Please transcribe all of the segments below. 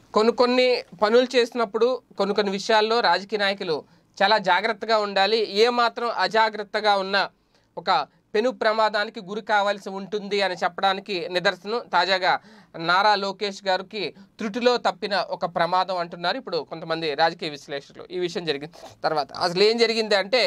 కొన్ని కొన్ని పనులు చేసినప్పుడు కొన్ని కొన్ని విషయాల్లో రాజకీయ నాయకులు చాలా జాగ్రత్తగా ఉండాలి ఏ మాత్రం అజాగ్రత్తగా ఉన్నా ఒక పెను ప్రమాదానికి గురి కావాల్సి ఉంటుంది అని చెప్పడానికి నిదర్శనం తాజాగా నారా లోకేష్ గారికి త్రుటిలో తప్పిన ఒక ప్రమాదం అంటున్నారు ఇప్పుడు కొంతమంది రాజకీయ విశ్లేషకులు ఈ విషయం జరిగిన తర్వాత అసలు ఏం జరిగింది అంటే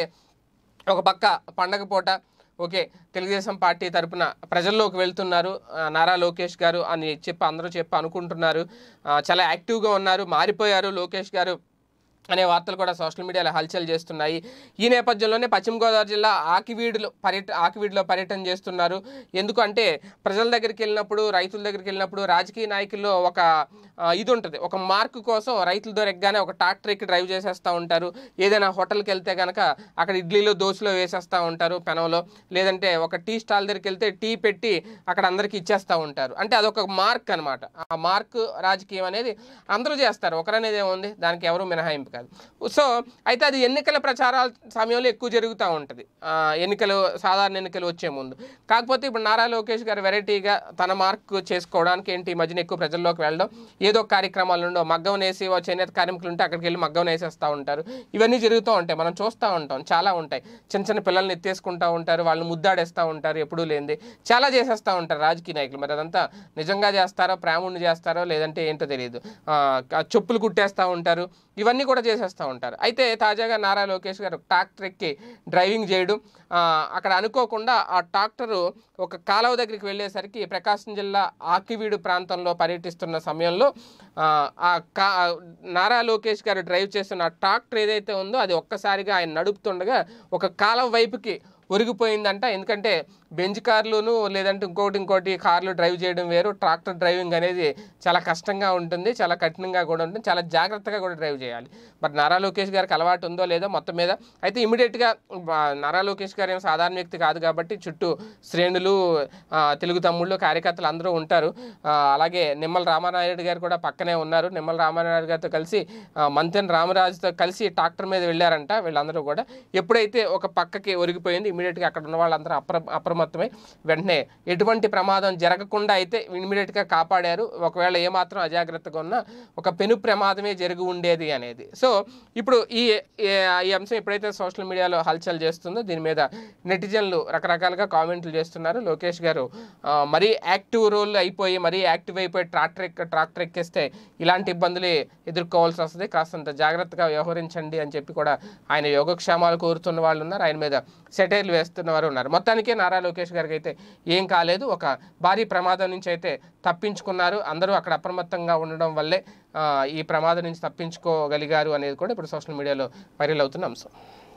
ఒక పక్క పండగ పూట ఓకే తెలుగుదేశం పార్టీ తరపున ప్రజల్లోకి వెళ్తున్నారు ఆ, నారా లోకేష్ గారు అని చెప్పి అందరూ చెప్పి అనుకుంటున్నారు ఆ, చాలా యాక్టివ్గా ఉన్నారు మారిపోయారు లోకేష్ గారు అనే వార్తలు కూడా సోషల్ మీడియాలో హల్చల్ చేస్తున్నాయి ఈ నేపథ్యంలోనే పశ్చిమ గోదావరి జిల్లా ఆకివీడులో పర్యట ఆకివీడులో పర్యటన చేస్తున్నారు ఎందుకంటే ప్రజల దగ్గరికి వెళ్ళినప్పుడు రైతుల దగ్గరికి వెళ్ళినప్పుడు రాజకీయ నాయకుల్లో ఒక ఆ, ఇది ఉంటుంది ఒక మార్క్ కోసం రైతుల దొరకగానే ఒక ట్రాక్టర్ ఎక్కి డ్రైవ్ చేసేస్తూ ఉంటారు ఏదైనా హోటల్కి వెళ్తే కనుక అక్కడ ఇడ్లీలో దోశలో వేసేస్తూ ఉంటారు పెనంలో లేదంటే ఒక టీ స్టాల్ దగ్గరికి వెళ్తే టీ పెట్టి అక్కడ అందరికీ ఇచ్చేస్తూ ఉంటారు అంటే అదొక మార్క్ అనమాట ఆ మార్క్ రాజకీయం అనేది అందరూ చేస్తారు ఒకరనేది ఏముంది దానికి ఎవరు మినహాయింపు కాదు సో అయితే అది ఎన్నికల ప్రచారాల సమయంలో ఎక్కువ జరుగుతూ ఉంటుంది ఆ, ఎన్నికలు సాధారణ ఎన్నికలు వచ్చే ముందు కాకపోతే ఇప్పుడు నారా లోకేష్ గారు వెరైటీగా తన మార్క్ చేసుకోవడానికి ఏంటి ఈ మధ్యన ఎక్కువ ప్రజల్లోకి వెళ్ళడం ఏదో ఒక కార్యక్రమాలు ఉండవు మగ్గం వేసి ఓ చేనేత కార్మికులు ఉంటే అక్కడికి వెళ్ళి మగ్గం వేసేస్తూ ఉంటారు ఇవన్నీ జరుగుతూ ఉంటాయి మనం చూస్తూ ఉంటాం చాలా ఉంటాయి చిన్న చిన్న పిల్లల్ని ఎత్తేసుకుంటూ ఉంటారు వాళ్ళని ముద్దాడేస్తూ ఉంటారు ఎప్పుడూ లేనిది చాలా చేసేస్తూ ఉంటారు రాజకీయ నాయకులు మరి అదంతా నిజంగా చేస్తారో ప్రేముని చేస్తారో లేదంటే ఏంటో తెలియదు ఆ, క- చెప్పులు కుట్టేస్తూ ఉంటారు ఇవన్నీ కూడా చేసేస్తూ ఉంటారు అయితే తాజాగా నారా లోకేష్ గారు ట్రాక్టర్ ఎక్కి డ్రైవింగ్ చేయడం ఆ, అక్కడ అనుకోకుండా ఆ ట్రాక్టరు ఒక కాలువ దగ్గరికి వెళ్ళేసరికి ప్రకాశం జిల్లా ఆకివీడు ప్రాంతంలో పర్యటిస్తున్న సమయంలో ఆ, ఆ కా నారా లోకేష్ గారు డ్రైవ్ చేస్తున్న ఆ ట్రాక్టర్ ఏదైతే ఉందో అది ఒక్కసారిగా ఆయన నడుపుతుండగా ఒక కాలువ వైపుకి ఒరిగిపోయిందంట ఎందుకంటే బెంచ్ కార్లును లేదంటే ఇంకోటి ఇంకోటి కార్లు డ్రైవ్ చేయడం వేరు ట్రాక్టర్ డ్రైవింగ్ అనేది చాలా కష్టంగా ఉంటుంది చాలా కఠినంగా కూడా ఉంటుంది చాలా జాగ్రత్తగా కూడా డ్రైవ్ చేయాలి మరి నారా లోకేష్ గారికి అలవాటు ఉందో లేదో మొత్తం మీద అయితే ఇమీడియట్గా నారా లోకేష్ గారు ఏం సాధారణ వ్యక్తి కాదు కాబట్టి చుట్టూ శ్రేణులు ఆ, తెలుగు తమ్ముళ్ళు కార్యకర్తలు అందరూ ఉంటారు ఆ, అలాగే నిమ్మల రామానాయుడు గారు కూడా పక్కనే ఉన్నారు నిమ్మల రామానాయుడు గారితో కలిసి ఆ, మంతెన్ రామరాజుతో కలిసి ట్రాక్టర్ మీద వెళ్ళారంట వీళ్ళందరూ కూడా ఎప్పుడైతే ఒక పక్కకి ఒరిగిపోయింది ఇమీడియట్గా అక్కడ ఉన్న వాళ్ళందరూ అప్ర అప్రమత్తమై వెంటనే ఎటువంటి ప్రమాదం జరగకుండా అయితే ఇమీడియట్గా కాపాడారు ఒకవేళ ఏమాత్రం అజాగ్రత్తగా ఉన్నా ఒక పెను ప్రమాదమే జరిగి ఉండేది అనేది సో ఇప్పుడు ఈ ఈ- ఈ అంశం ఎప్పుడైతే సోషల్ మీడియాలో హల్చల్ చేస్తుందో దీని మీద నెటిజన్లు రకరకాలుగా కామెంట్లు చేస్తున్నారు లోకేష్ గారు ఆ, మరీ యాక్టివ్ రోల్ అయిపోయి మరీ యాక్టివ్ అయిపోయి ట్రాక్టర్ ఎక్క ట్రాక్టర్ ఎక్కేస్తే ఇలాంటి ఇబ్బందులే ఎదుర్కోవాల్సి వస్తుంది కాస్తంత జాగ్రత్తగా వ్యవహరించండి అని చెప్పి కూడా ఆయన యోగక్షేమాలు కోరుతున్న వాళ్ళు ఉన్నారు ఆయన మీద సెటైర్లు వేస్తున్న వారు ఉన్నారు మొత్తానికి నారా లోకేష్ గారికి అయితే ఏం కాలేదు ఒక భారీ ప్రమాదం నుంచి అయితే తప్పించుకున్నారు అందరూ అక్కడ అప్రమత్తంగా ఉండడం వల్లే ఆ, ఈ ప్రమాదం నుంచి తప్పించుకోగలిగారు అనేది కూడా ఇప్పుడు సోషల్ మీడియాలో వైరల్ అవుతున్న అంశం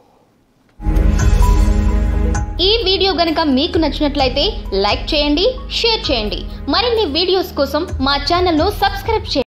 ఈ వీడియో గనుక మీకు నచ్చినట్లయితే లైక్ చేయండి షేర్ చేయండి మరిన్ని వీడియోస్ కోసం మా ఛానల్ను సబ్స్క్రైబ్ చేయండి